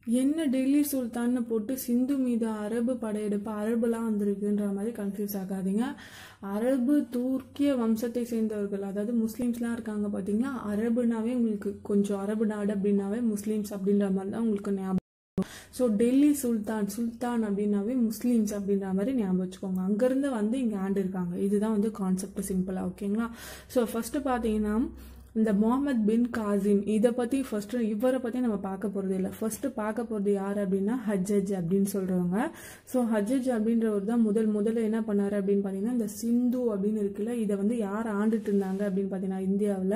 என்ன டெல்லி சுல்தான்னு போட்டு சிந்து மீது அரபு படையெடுப்பு அரபுலாம் வந்திருக்குன்ற மாதிரி கன்ஃபியூஸ் ஆகாதீங்க அரபு துருக்கிய வம்சத்தை சேர்ந்தவர்கள் அதாவது முஸ்லீம்ஸ்லாம் இருக்காங்க பார்த்தீங்களா அரபுனாவே உங்களுக்கு கொஞ்சம் அரபு நாடு அப்படின்னாவே முஸ்லீம்ஸ் அப்படின்ற மாதிரி தான் உங்களுக்கு ஞாபகம் ஸோ டெல்லி சுல்தான் சுல்தான் அப்படின்னாவே முஸ்லீம்ஸ் அப்படின்ற மாதிரி ஞாபகம் வச்சுக்கோங்க அங்கேருந்து வந்து இங்கே ஆண்டு இருக்காங்க இதுதான் வந்து கான்செப்ட் சிம்பிளாக ஓகேங்களா ஸோ ஃபஸ்ட்டு பார்த்தீங்கன்னா இந்த முகமது பின் காசிம் இதை பற்றி ஃபஸ்ட்டு இவரை பற்றி நம்ம பார்க்க போகிறது இல்லை ஃபஸ்ட்டு பார்க்க போகிறது யார் அப்படின்னா ஹஜ்ஜஜ் அப்படின்னு சொல்கிறவங்க ஸோ ஹஜ்ஜஜ் அப்படின்றவர் தான் முதல் முதல்ல என்ன பண்ணார் அப்படின்னு பார்த்தீங்கன்னா இந்த சிந்து அப்படின்னு இருக்குல்ல இதை வந்து யார் ஆண்டுட்டு இருந்தாங்க அப்படின்னு பார்த்தீங்கன்னா இந்தியாவில்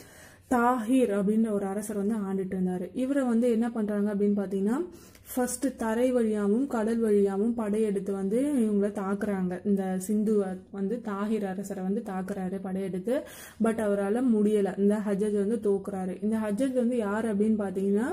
தாஹிர் அப்படின்ற ஒரு அரசர் வந்து ஆண்டுட்டு இருந்தார் இவரை வந்து என்ன பண்ணுறாங்க அப்படின்னு பார்த்தீங்கன்னா ஃபர்ஸ்ட் தரை வழியாகவும் கடல் வழியாகவும் படையெடுத்து வந்து இவங்கள தாக்குறாங்க இந்த சிந்துவை வந்து தாஹிர் அரசரை வந்து தாக்குறாரு படையெடுத்து பட் அவரால் முடியலை இந்த ஹஜ்ஜஜ் வந்து தோக்குறாரு இந்த ஹஜ்ஜஜ் வந்து யார் அப்படின்னு பார்த்தீங்கன்னா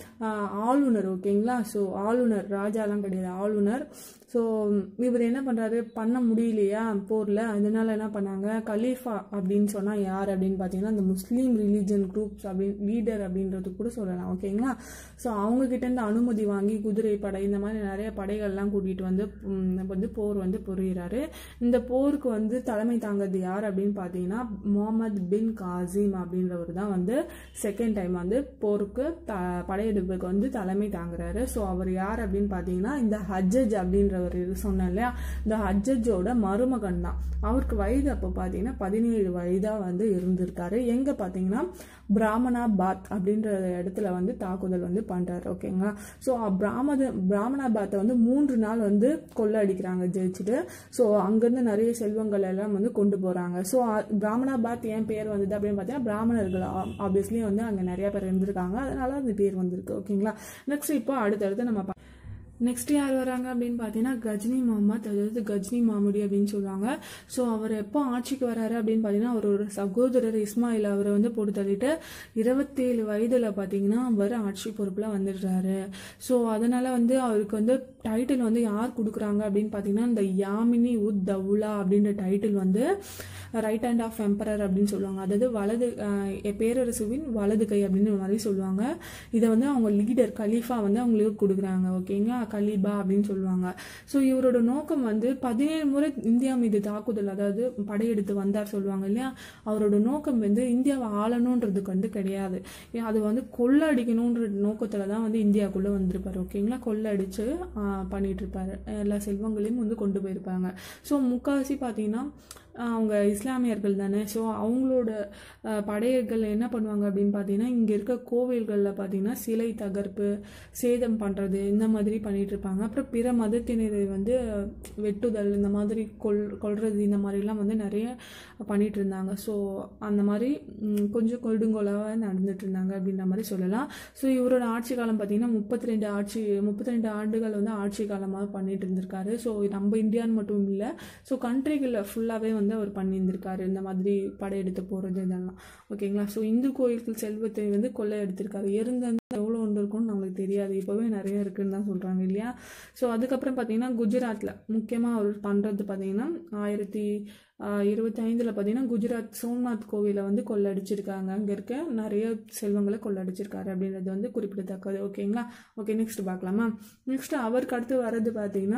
ஆளுநர் ஓகேங்களா ஸோ ஆளுநர் ராஜாலாம் கிடையாது ஆளுநர் ஸோ இவர் என்ன பண்ணுறாரு பண்ண முடியலையா போரில் அதனால என்ன பண்ணாங்க கலீஃபா அப்படின்னு சொன்னால் யார் அப்படின்னு பார்த்தீங்கன்னா இந்த முஸ்லீம் ரிலீஜன் குரூப்ஸ் அப்படின்னு லீடர் அப்படின்றது கூட சொல்லலாம் ஓகேங்களா ஸோ அவங்கக்கிட்டேருந்து அனுமதி வாங்கி குதிரை படை இந்த மாதிரி நிறைய படைகள்லாம் கூட்டிகிட்டு வந்து வந்து போர் வந்து புரிகிறாரு இந்த போருக்கு வந்து தலைமை தாங்கிறது யார் அப்படின்னு பார்த்தீங்கன்னா முகமது பின் காசிம் அப்படின்றவர் தான் வந்து செகண்ட் டைம் வந்து போருக்கு த படையெடுப்புக்கு வந்து தலைமை தாங்குறாரு ஸோ அவர் யார் அப்படின்னு பார்த்தீங்கன்னா இந்த ஹஜ்ஜஜ் அப்படின்ற ஒரு இது சொன்னேன் இல்லையா இந்த ஹஜ்ஜஜோட மருமகன் தான் அவருக்கு வயது அப்போ பார்த்தீங்கன்னா பதினேழு வயதாக வந்து இருந்திருக்காரு எங்கே பார்த்தீங்கன்னா பிராமணாபாத் அப்படின்ற இடத்துல வந்து தாக்குதல் வந்து பண்ணுறாரு ஓகேங்களா ஸோ பிராமத பிராமணாபாத்தை வந்து மூன்று நாள் வந்து கொள்ள அடிக்கிறாங்க ஜெயிச்சுட்டு ஸோ அங்கேருந்து நிறைய செல்வங்கள் எல்லாம் வந்து கொண்டு போகிறாங்க ஸோ பிராமணாபாத் ஏன் பேர் வந்தது அப்படின்னு பார்த்தீங்கன்னா பிராமணர்கள் ஆப்வியஸ்லி வந்து அங்கே நிறைய பேர் இருந்திருக்காங்க அதனால அந்த பேர் வந்திருக்கு ஓகேங்களா நெக்ஸ்ட் இப்போ அடுத்தடுத்து நம்ம நெக்ஸ்ட் யார் வராங்க அப்படின்னு பார்த்தீங்கன்னா கஜ்னி முகமது அதாவது கஜ்னி மாமுடி அப்படின்னு சொல்லுவாங்க ஸோ அவர் எப்போ ஆட்சிக்கு வராரு அப்படின்னு பார்த்தீங்கன்னா அவரோட சகோதரர் இஸ்மாயில் அவரை வந்து போட்டு தள்ளிட்டு இருபத்தேழு வயதில் பார்த்தீங்கன்னா அவர் ஆட்சி பொறுப்பில் வந்துடுறாரு ஸோ அதனால வந்து அவருக்கு வந்து டைட்டில் வந்து யார் கொடுக்குறாங்க அப்படின்னு பார்த்தீங்கன்னா இந்த யாமினி உத் தவுலா அப்படின்ற டைட்டில் வந்து ரைட் ஹேண்ட் ஆஃப் எம்பரர் அப்படின்னு சொல்லுவாங்க அதாவது வலது பேரரசுவின் வலது கை அப்படின்னு மாதிரி சொல்லுவாங்க இதை வந்து அவங்க லீடர் கலீஃபா வந்து அவங்களுக்கு கொடுக்குறாங்க ஓகேங்களா கலீபா அப்படின்னு சொல்லுவாங்க ஸோ இவரோட நோக்கம் வந்து பதினேழு முறை இந்தியா மீது தாக்குதல் அதாவது படையெடுத்து வந்தார் சொல்லுவாங்க இல்லையா அவரோட நோக்கம் வந்து இந்தியாவை ஆளணுன்றதுக்கு வந்து கிடையாது அது வந்து கொள்ளடிக்கணுன்ற நோக்கத்தில் தான் வந்து இந்தியாவுக்குள்ளே வந்திருப்பார் ஓகேங்களா கொள்ளடிச்சு பண்ணிட்டு இருப்பாரு எல்லா செல்வங்களையும் வந்து கொண்டு போயிருப்பாங்க ஸோ முக்கால்வாசி பார்த்தீங்கன்னா அவங்க இஸ்லாமியர்கள் தானே ஸோ அவங்களோட படையர்கள் என்ன பண்ணுவாங்க அப்படின்னு பார்த்தீங்கன்னா இங்கே இருக்க கோவில்களில் பார்த்தீங்கன்னா சிலை தகர்ப்பு சேதம் பண்ணுறது இந்த மாதிரி பண்ணிட்டு இருப்பாங்க அப்புறம் பிற மதத்தினரை வந்து வெட்டுதல் இந்த மாதிரி கொல் கொள்வது இந்த மாதிரிலாம் வந்து நிறைய பண்ணிட்டு இருந்தாங்க ஸோ அந்த மாதிரி கொஞ்சம் கொடுங்கோலாக நடந்துட்டு இருந்தாங்க அப்படின்ற மாதிரி சொல்லலாம் ஸோ இவரோட ஆட்சி காலம் பார்த்தீங்கன்னா முப்பத்தி ரெண்டு ஆட்சி முப்பத்தி ரெண்டு ஆண்டுகள் வந்து ஆட்சி காலமாக பண்ணிட்டு இருந்திருக்காரு ஸோ நம்ம இந்தியான்னு மட்டும் இல்லை ஸோ கண்ட்ரிகளில் ஃபுல்லாகவே வந்து அவர் பண்ணியிருந்திருக்காரு இந்த மாதிரி படையெடுத்து போகிறது இதெல்லாம் ஓகேங்களா ஸோ இந்து கோயில்கள் செல்வத்தை வந்து கொள்ளை எடுத்திருக்காரு இருந்த எவ்வளோ ஒன்று இருக்கும்னு நம்மளுக்கு தெரியாது இப்போவே நிறைய இருக்குன்னு தான் சொல்கிறாங்க இல்லையா ஸோ அதுக்கப்புறம் பார்த்தீங்கன்னா குஜராத்தில் முக்கியமாக அவர் பண்ணுறது பார்த்தீங்கன்னா ஆயிரத்தி இருபத்தி ஐந்தில் பார்த்தீங்கன்னா குஜராத் சோம்நாத் கோவிலை வந்து கொள்ளடிச்சிருக்காங்க அங்கே இருக்க நிறைய செல்வங்களை கொள்ளடிச்சிருக்காரு அப்படின்றது வந்து குறிப்பிடத்தக்கது ஓகேங்களா ஓகே நெக்ஸ்ட் பார்க்கலாமா நெக்ஸ்ட் அவருக்கு அடுத்து வர்றது பார்த்தீங்கன்னா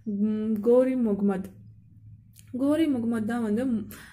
கோரி முகமது கோரி முகமது தான் வந்து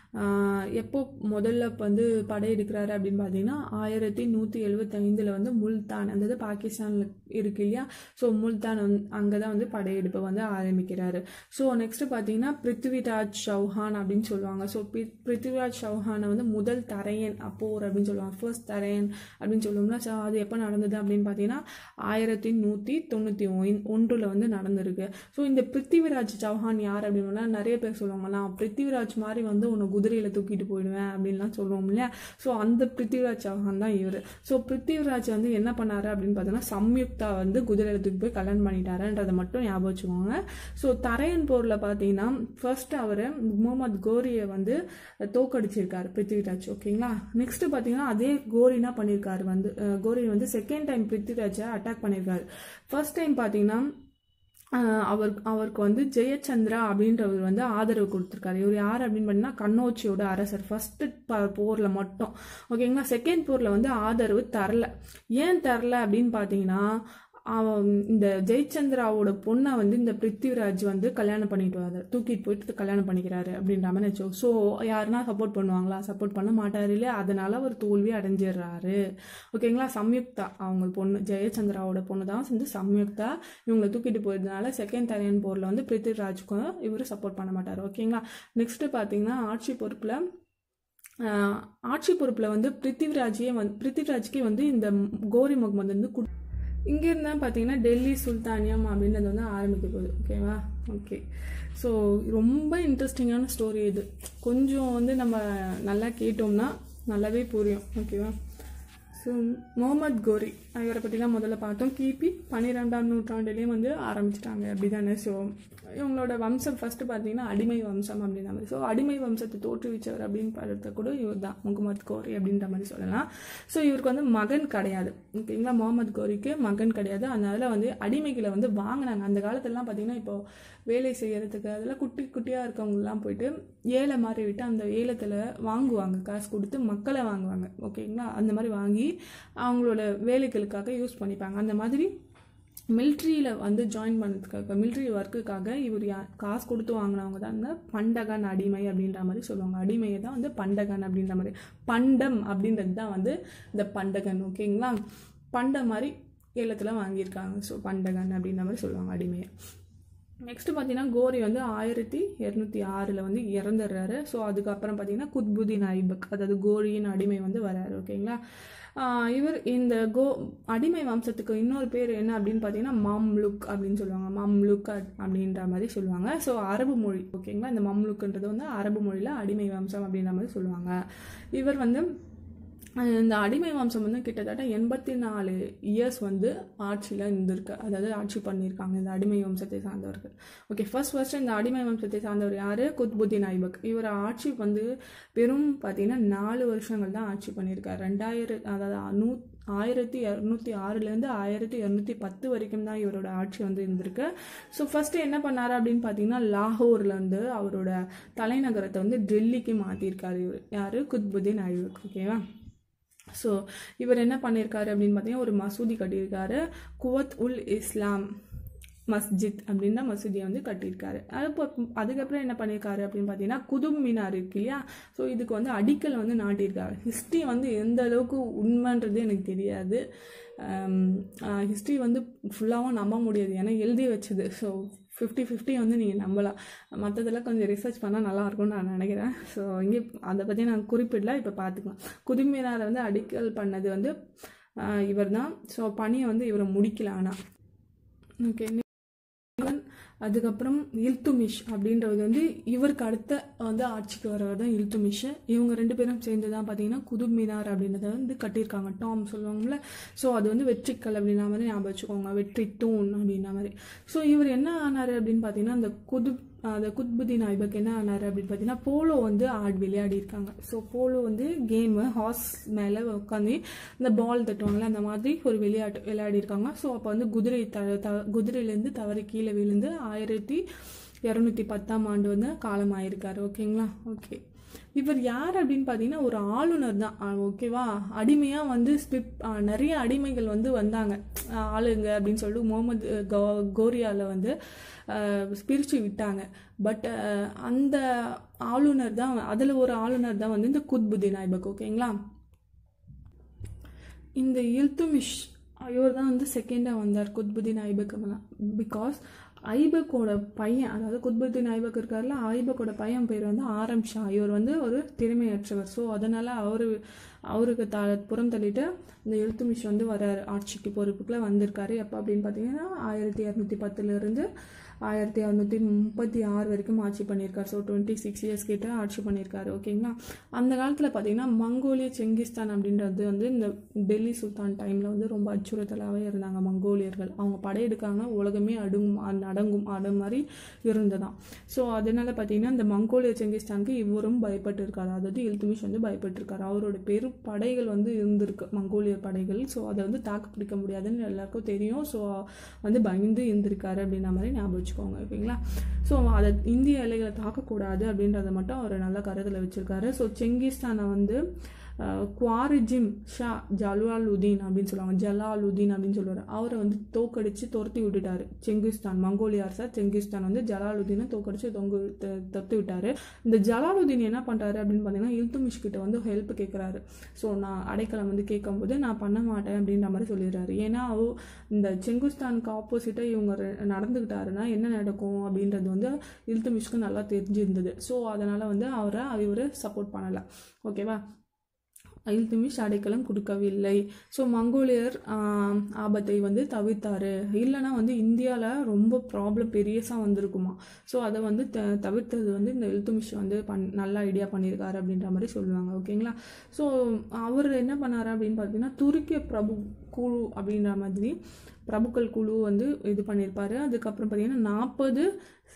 எப்போ முதல்ல வந்து படையெடுக்கிறாரு அப்படின்னு பார்த்தீங்கன்னா ஆயிரத்தி நூற்றி எழுபத்தைந்தில் வந்து முல்தான் அதாவது பாகிஸ்தானில் இருக்கு இல்லையா ஸோ முல்தான் வந்து அங்கே தான் வந்து படையெடுப்பை வந்து ஆரம்பிக்கிறாரு ஸோ நெக்ஸ்ட் பார்த்தீங்கன்னா பிருத்விராஜ் சௌஹான் அப்படின்னு சொல்லுவாங்க ஸோ பிருத்விராஜ் சௌஹானை வந்து முதல் தரையன் அப்போர் அப்படின்னு சொல்லுவாங்க ஃபர்ஸ்ட் தரையன் அப்படின்னு சொல்லுவோம்னா ஸோ அது எப்போ நடந்தது அப்படின்னு பார்த்தீங்கன்னா ஆயிரத்தி நூற்றி தொண்ணூற்றி ஒன்றில் வந்து நடந்திருக்கு ஸோ இந்த பிருத்திவிராஜ் சௌஹான் யார் அப்படின்னா நிறைய பேர் சொல்லுவாங்க நான் பிருத்திவிராஜ் மாதிரி வந்து உன்னை குதிரையில் தூக்கிட்டு போயிடுவேன் அப்படின்லாம் சொல்லுவோம் இல்லையா ஸோ அந்த பிருத்திவிராஜ் சௌஹான் தான் இவர் ஸோ பிருத்திவிராஜ் வந்து என்ன பண்ணாரு அப்படின்னு பார்த்தோன்னா சம்யுக்தா வந்து குதிரையில் தூக்கி போய் கல்யாணம் பண்ணிட்டாருன்றதை மட்டும் ஞாபகம் வச்சுக்கோங்க ஸோ தரையன் போரில் பார்த்தீங்கன்னா ஃபர்ஸ்ட் அவர் முகமது கோரியை வந்து தோக்கடிச்சிருக்காரு பிருத்திவிராஜ் ஓகேங்களா நெக்ஸ்ட் பார்த்தீங்கன்னா அதே கோரினா பண்ணியிருக்காரு வந்து கோரி வந்து செகண்ட் டைம் பிருத்திவிராஜை அட்டாக் பண்ணியிருக்காரு ஃபர்ஸ்ட் டைம் பார்த்தீங்கன்னா அவர் அவருக்கு வந்து ஜெயச்சந்திரா அப்படின்றவர் வந்து ஆதரவு கொடுத்துருக்காரு இவர் யார் அப்படின்னு பார்த்தீங்கன்னா கண்ணோச்சியோட அரசர் ஃபர்ஸ்ட் போரில் மட்டும் ஓகேங்களா செகண்ட் போரில் வந்து ஆதரவு தரல ஏன் தரல அப்படின்னு பார்த்தீங்கன்னா அவன் இந்த ஜெயச்சந்திராவோட பொண்ணை வந்து இந்த பிருத்திவிராஜ் வந்து கல்யாணம் பண்ணிட்டு வராரு தூக்கிட்டு போயிட்டு கல்யாணம் பண்ணிக்கிறாரு அப்படின்ற மாதிரி நினச்சோம் ஸோ யாருன்னா சப்போர்ட் பண்ணுவாங்களா சப்போர்ட் பண்ண மாட்டாரு இல்லையா அதனால அவர் தோல்வி அடைஞ்சிடுறாரு ஓகேங்களா சம்யுக்தா அவங்க பொண்ணு ஜெயச்சந்திராவோட பொண்ணு தான் வந்து சம்யுக்தா இவங்களை தூக்கிட்டு போயிருந்தனால செகண்ட் தரையன் போரில் வந்து பிருத்திவிராஜுக்கும் இவர் சப்போர்ட் பண்ண மாட்டார் ஓகேங்களா நெக்ஸ்ட்டு பார்த்தீங்கன்னா ஆட்சி பொறுப்பில் ஆஹ் ஆட்சி பொறுப்பில் வந்து பிருத்திவிராஜே வந்து பிருத்திவிராஜ்க்கே வந்து இந்த கோரி முகமது வந்து கு இங்கே இருந்தால் பார்த்தீங்கன்னா டெல்லி சுல்தானியம் அப்படின்றது வந்து ஆரம்பிக்க போகுது ஓகேவா ஓகே ஸோ ரொம்ப இன்ட்ரெஸ்டிங்கான ஸ்டோரி இது கொஞ்சம் வந்து நம்ம நல்லா கேட்டோம்னா நல்லாவே புரியும் ஓகேவா ஸோ முகமது கோரி இவரை பற்றிலாம் முதல்ல பார்த்தோம் கிபி பன்னிரெண்டாம் நூற்றாண்டுலேயே வந்து ஆரம்பிச்சிட்டாங்க அப்படி தானே ஸோ இவங்களோட வம்சம் ஃபஸ்ட்டு பார்த்தீங்கன்னா அடிமை வம்சம் அப்படின்ற மாதிரி ஸோ அடிமை வம்சத்தை தோற்றுவிச்சவர் அப்படின்னு பார்த்த கூட இவர் தான் முகமது கோரி அப்படின்ற மாதிரி சொல்லலாம் ஸோ இவருக்கு வந்து மகன் கிடையாது ஓகேங்களா முகமது கோரிக்கு மகன் கிடையாது அதனால வந்து அடிமைகளை வந்து வாங்கினாங்க அந்த காலத்துலலாம் பார்த்தீங்கன்னா இப்போ வேலை செய்யறதுக்கு அதெல்லாம் குட்டி குட்டியாக இருக்கவங்கலாம் போயிட்டு ஏழை மாதிரி விட்டு அந்த ஏலத்தில் வாங்குவாங்க காசு கொடுத்து மக்களை வாங்குவாங்க ஓகேங்களா அந்த மாதிரி வாங்கி அவங்களோட வேலைகளுக்காக யூஸ் பண்ணிப்பாங்க அந்த மாதிரி மிலிட்ரியில் வந்து ஜாயின் பண்ணதுக்காக மிலிட்ரி ஒர்க்குக்காக இவர் யா காசு கொடுத்து வாங்கினவங்க தான் இந்த பண்டகன் அடிமை அப்படின்ற மாதிரி சொல்லுவாங்க அடிமையை தான் வந்து பண்டகன் அப்படின்ற மாதிரி பண்டம் அப்படின்றது தான் வந்து இந்த பண்டகன் ஓகேங்களா பண்ட மாதிரி ஏலத்தில் வாங்கியிருக்காங்க ஸோ பண்டகன் அப்படின்ற மாதிரி சொல்லுவாங்க அடிமையை நெக்ஸ்ட் பார்த்தீங்கன்னா கோரி வந்து ஆயிரத்தி இரநூத்தி ஆறில் வந்து இறந்துடுறாரு ஸோ அதுக்கப்புறம் பார்த்தீங்கன்னா குத்புதீன் ஐபக் அதாவது கோரியின் அடிமை வந்து வராரு ஓகேங்களா ஆஹ் இவர் இந்த கோ அடிமை வம்சத்துக்கு இன்னொரு பேர் என்ன அப்படின்னு பார்த்தீங்கன்னா மம்லுக் அப்படின்னு சொல்லுவாங்க மம்லுக் அப்- அப்படின்ற மாதிரி சொல்லுவாங்க ஸோ அரபு மொழி ஓகேங்களா இந்த மம்லுக்ன்றது வந்து அரபு மொழியில் அடிமை வம்சம் அப்படின்ற மாதிரி சொல்லுவாங்க இவர் வந்து அஹ் இந்த அடிமை வம்சம் வந்து கிட்டத்தட்ட எண்பத்தி நாலு இயர்ஸ் வந்து ஆட்சியில் இருந்திருக்கு அதாவது ஆட்சி பண்ணியிருக்காங்க இந்த அடிமை வம்சத்தை சார்ந்தவர்கள் ஓகே ஃபர்ஸ்ட் ஃபர்ஸ்ட் இந்த அடிமை வம்சத்தை சார்ந்தவர் யார் குத்புத்தீன் ஐபக் இவர் ஆட்சி வந்து வெறும் பார்த்தீங்கன்னா நாலு வருஷங்கள் தான் ஆட்சி பண்ணியிருக்காரு ரெண்டாயிரம் அதாவது நூ ஆயிரத்தி இரநூத்தி ஆறுலேருந்து ஆயிரத்தி இரநூத்தி பத்து வரைக்கும் தான் இவரோட ஆட்சி வந்து இருந்திருக்கு ஸோ ஃபஸ்ட்டு என்ன பண்ணாரு அப்படின்னு பார்த்தீங்கன்னா லாகூர்லேருந்து அவரோட தலைநகரத்தை வந்து டெல்லிக்கு மாற்றிருக்காரு இவர் யார் குத்புத்தீன் ஐபக் ஓகேவா ஸோ இவர் என்ன பண்ணியிருக்காரு அப்படின்னு பார்த்தீங்கன்னா ஒரு மசூதி கட்டியிருக்காரு குவத் உல் இஸ்லாம் மஸ்ஜித் அப்படின்ற மசூதியை வந்து கட்டியிருக்காரு அதுப்போ அதுக்கப்புறம் என்ன பண்ணியிருக்காரு அப்படின்னு பார்த்தீங்கன்னா குதுப் மினார் இருக்கு இல்லையா ஸோ இதுக்கு வந்து அடிக்கல் வந்து நாட்டியிருக்காரு ஹிஸ்ட்ரி வந்து எந்த அளவுக்கு உண்மைன்றது எனக்கு தெரியாது ஹிஸ்ட்ரி வந்து ஃபுல்லாகவும் நம்ப முடியாது ஏன்னா எழுதி வச்சது ஸோ ஃபிஃப்டி ஃபிஃப்டி வந்து நீங்கள் நம்பலாம் மற்றதெல்லாம் கொஞ்சம் ரிசர்ச் பண்ணால் நல்லா இருக்கும்னு நான் நினைக்கிறேன் ஸோ இங்கே அதை பற்றி நான் குறிப்பிடல இப்போ பார்த்துக்கலாம் குதுமினாரை வந்து அடிக்கல் பண்ணது வந்து இவர் தான் ஸோ பணியை வந்து இவரை முடிக்கல ஆனால் ஓகே அதுக்கப்புறம் இல்துமிஷ் அப்படின்றது வந்து இவருக்கு அடுத்த வந்து ஆட்சிக்கு வரவர் தான் இல்துமிஷ் இவங்க ரெண்டு பேரும் சேர்ந்து தான் பார்த்தீங்கன்னா குதுப் மினார் அப்படின்றத வந்து கட்டியிருக்காங்க டாம் சொல்லுவாங்கல்ல ஸோ அது வந்து வெற்றிக்கல் அப்படின்ற மாதிரி ஞாபகம் வச்சுக்கோங்க வெற்றி தூண் அப்படின்ற மாதிரி ஸோ இவர் என்ன ஆனார் அப்படின்னு பார்த்தீங்கன்னா அந்த குதுப் அந்த குத்புதீன் ஐபக் என்ன ஆனார் அப்படின்னு பார்த்தீங்கன்னா போலோ வந்து ஆட் விளையாடி இருக்காங்க ஸோ போலோ வந்து கேமு ஹார்ஸ் மேலே உட்காந்து இந்த பால் தட்டுவாங்கல்ல அந்த மாதிரி ஒரு விளையாட்டு விளையாடி இருக்காங்க ஸோ அப்போ வந்து குதிரை த த குதிரையிலேருந்து தவறி கீழே விழுந்து ஆயிரத்தி இரநூத்தி பத்தாம் ஆண்டு வந்து காலமாயிருக்காரு ஓகேங்களா ஓகே இவர் யார் அப்படின்னு பார்த்தீங்கன்னா ஒரு ஆளுநர் தான் ஆ, ஓகேவா அடிமையாக வந்து ஸ்பிப் நிறைய அடிமைகள் வந்து வந்தாங்க ஆ, ஆளுங்க அப்படின்னு சொல்லிட்டு முகமது கோ கோரியாவில் வந்து பிரித்து விட்டாங்க பட் அந்த ஆளுநர் தான் அதில் ஒரு ஆளுநர் தான் வந்து இந்த குத்புதீன் ஐபக் ஓகேங்களா இந்த இல்துமிஷ் இவர் தான் வந்து செகண்டாக வந்தார் குத்புதீன் ஐபக் பிகாஸ் ஐபக்கோட பையன் அதாவது குத்புதீன் ஐபக் இருக்கார்ல ஐபக்கோட பையன் பேர் வந்து ஆரம் ஷா இவர் வந்து ஒரு திறமையற்றவர் ஸோ அதனால் அவர் அவருக்கு த புறம் தள்ளிட்டு இந்த இல்துமிஷ் வந்து வராரு ஆட்சிக்கு பொறுப்புக்குள்ள வந்திருக்காரு எப்போ அப்படின்னு பார்த்தீங்கன்னா ஆயிரத்தி இரநூத்தி பத்துலேருந்து ஆயிரத்தி அறுநூற்றி முப்பத்தி ஆறு வரைக்கும் ஆட்சி பண்ணியிருக்காரு ஸோ டுவெண்ட்டி சிக்ஸ் இயர்ஸ் கிட்ட ஆட்சி பண்ணியிருக்காரு ஓகேங்களா அந்த காலத்தில் பார்த்தீங்கன்னா மங்கோலிய செங்கிஸ்தான் அப்படின்றது வந்து இந்த டெல்லி சுல்தான் டைமில் வந்து ரொம்ப அச்சுறுத்தலாகவே இருந்தாங்க மங்கோலியர்கள் அவங்க படையெடுக்காங்க உலகமே அடுங்கும் அ- அடங்கும் அட மாதிரி இருந்ததாம் ஸோ அதனால பார்த்தீங்கன்னா இந்த மங்கோலிய செங்கிஸ்தானுக்கு இவரும் பயப்பட்டு இருக்காரு அதாவது இல்துமிஷ் வந்து பயப்பட்டிருக்காரு அவரோட பெரும் படைகள் வந்து இருந்திருக்கு மங்கோலிய படைகள் ஸோ அதை வந்து தாக்கு பிடிக்க முடியாதுன்னு எல்லாருக்கும் தெரியும் ஸோ வந்து பயந்து இருந்திருக்காரு அப்படின்ற மாதிரி ஞாபகம் வச்சுக்கோங்க ஓகேங்களா ஸோ அதை இந்திய எல்லைகளை தாக்கக்கூடாது அப்படின்றத மட்டும் அவர் நல்ல கருத்தில் வச்சிருக்காரு ஸோ செங்கிஸ்தானை வந்து குவாரிஜிம் ஷா ஜலாலுதீன் அப்படின்னு சொல்லுவாங்க ஜலாலுதீன் அப்படின்னு சொல்லுவார் அவரை வந்து தோக்கடிச்சு துரத்தி விட்டுட்டாரு செங்கிஸ்தான் மங்கோலிய அரசர் செங்கிஸ்தான் வந்து ஜலாலுதீனை தோக்கடிச்சு தொங்கு த- துரத்தி விட்டாரு இந்த ஜலாலுதீன் என்ன பண்ணுறாரு அப்படின்னு பார்த்தீங்கன்னா இல்துமிஷ் கிட்ட வந்து ஹெல்ப் கேட்குறாரு ஸோ நான் அடைக்கலம் வந்து கேட்கும்போது நான் பண்ண மாட்டேன் அப்படின்ற மாதிரி சொல்லிடுறாரு ஏன்னா அவ இந்த செங்குஸ்தானுக்கு ஆப்போசிட்டாக இவங்க ரெ- நடந்துக்கிட்டாருன்னா என்ன நடக்கும் அப்படின்றது வந்து இல்துமிஷ்க்கு நல்லா தெரிஞ்சிருந்தது ஸோ அதனால் வந்து அவரை இவர் சப்போர்ட் பண்ணலை ஓகேவா இல்துமிஷ் அடைக்கலம் கொடுக்கவில்லை ஸோ மங்கோலியர் ஆம், ஆபத்தை வந்து தவிர்த்தாரு இல்லைன்னா வந்து இந்தியாவில் ரொம்ப ப்ராப்ளம் பெரியசாக வந்திருக்குமா ஸோ அதை வந்து த தவிர்த்தது வந்து இந்த இல்துமிஷ் வந்து பண் நல்ல ஐடியா பண்ணியிருக்காரு அப்படின்ற மாதிரி சொல்லுவாங்க ஓகேங்களா ஸோ அவர் என்ன பண்ணாரு அப்படின்னு பார்த்தீங்கன்னா துருக்கிய பிரபு குழு அப்படின்ற மாதிரி பிரபுக்கள் குழு வந்து இது பண்ணியிருப்பாரு அதுக்கப்புறம் பார்த்தீங்கன்னா நாற்பது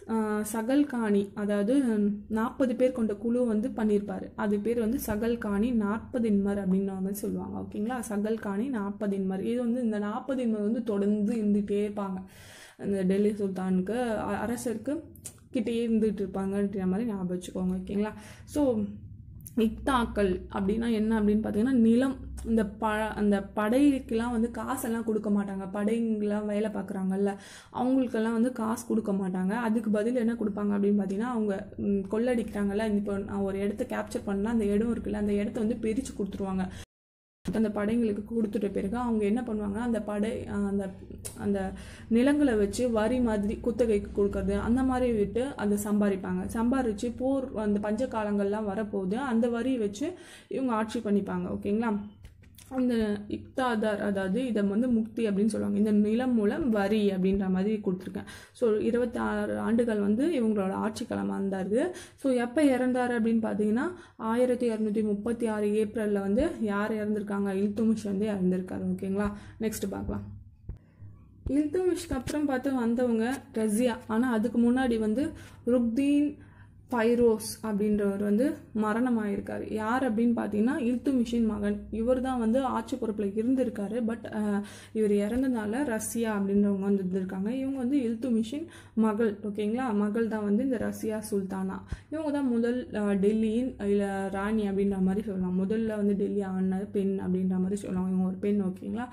சகல்காணி அதாவது நாற்பது பேர் கொண்ட குழு வந்து பண்ணியிருப்பாரு அது பேர் வந்து சகல்காணி நாற்பதின்மர் அப்படின்ற மாதிரி சொல்லுவாங்க ஓகேங்களா சகல்காணி நாற்பதின்மர் இது வந்து இந்த நாற்பதின்மர் வந்து தொடர்ந்து இருந்துகிட்டே இருப்பாங்க அந்த டெல்லி சுல்தானுக்கு அ- அரசருக்கு கிட்டேயே இருந்துகிட்டு இருப்பாங்கன்ற மாதிரி ஞாபகம் வச்சுக்கோங்க ஓகேங்களா ஸோ இக்தாக்கள் அப்படின்னா என்ன அப்படின்னு பார்த்தீங்கன்னா நிலம் இந்த ப அந்த படைக்கெல்லாம் வந்து காசெல்லாம் கொடுக்க மாட்டாங்க படைங்கெல்லாம் வேலை பார்க்குறாங்கல்ல அவங்களுக்கெல்லாம் வந்து காசு கொடுக்க மாட்டாங்க அதுக்கு பதில் என்ன கொடுப்பாங்க அப்படின்னு பார்த்தீங்கன்னா அவங்க ம், கொள்ளடிக்கிறாங்கல்ல இப்போ நான் ஒரு இடத்த கேப்சர் பண்ணால் அந்த இடம் இருக்குல்ல அந்த இடத்த வந்து பிரித்து கொடுத்துருவாங்க அந்த படைங்களுக்கு கொடுத்துட்ட பிறகு அவங்க என்ன பண்ணுவாங்க அந்த படை அஹ், அந்த அந்த நிலங்களை வச்சு வரி மாதிரி குத்தகைக்கு கொடுக்கறது அந்த மாதிரி விட்டு அதை சம்பாதிப்பாங்க சம்பாரித்து போர் அந்த பஞ்ச காலங்கள்லாம் வரப்போகுது அந்த வரியை வச்சு இவங்க ஆட்சி பண்ணிப்பாங்க ஓகேங்களா அந்த இக்தாதார் அதாவது இதை வந்து முக்தி அப்படின்னு சொல்லுவாங்க இந்த நிலம் மூலம் வரி அப்படின்ற மாதிரி கொடுத்துருக்கேன் ஸோ இருபத்தி ஆறு ஆண்டுகள் வந்து இவங்களோட ஆட்சி காலமாக இருந்தாரு ஸோ எப்போ இறந்தாரு அப்படின்னு பார்த்தீங்கன்னா ஆயிரத்தி இரநூத்தி முப்பத்தி ஆறு ஏப்ரலில் வந்து யார் இறந்துருக்காங்க இல்துமிஷ் வந்து இறந்துருக்காரு ஓகேங்களா நெக்ஸ்ட் பார்க்கலாம் இல்துமிஷ்க்கு அப்புறம் பார்த்து வந்தவங்க ரஷ்யா ஆனால் அதுக்கு முன்னாடி வந்து ருக்தீன் பைரோஸ் அப்படின்றவர் வந்து மரணம் ஆயிருக்காரு யார் அப்படின்னு பார்த்தீங்கன்னா இல்துமிஷின் மகன் இவர் தான் வந்து ஆட்சி பொறுப்பில் இருந்திருக்காரு பட் இவர் இறந்தனால ரஷ்யா அப்படின்றவங்க வந்து இருந்திருக்காங்க இவங்க வந்து இல்துமிஷின் மகள் ஓகேங்களா மகள் தான் வந்து இந்த ரஷ்யா சுல்தானா இவங்க தான் முதல் அஹ், டெல்லியின் இல்லை ராணி அப்படின்ற மாதிரி சொல்லலாம் முதல்ல வந்து டெல்லி ஆன பெண் அப்படின்ற மாதிரி சொல்லலாம் இவங்க ஒரு பெண் ஓகேங்களா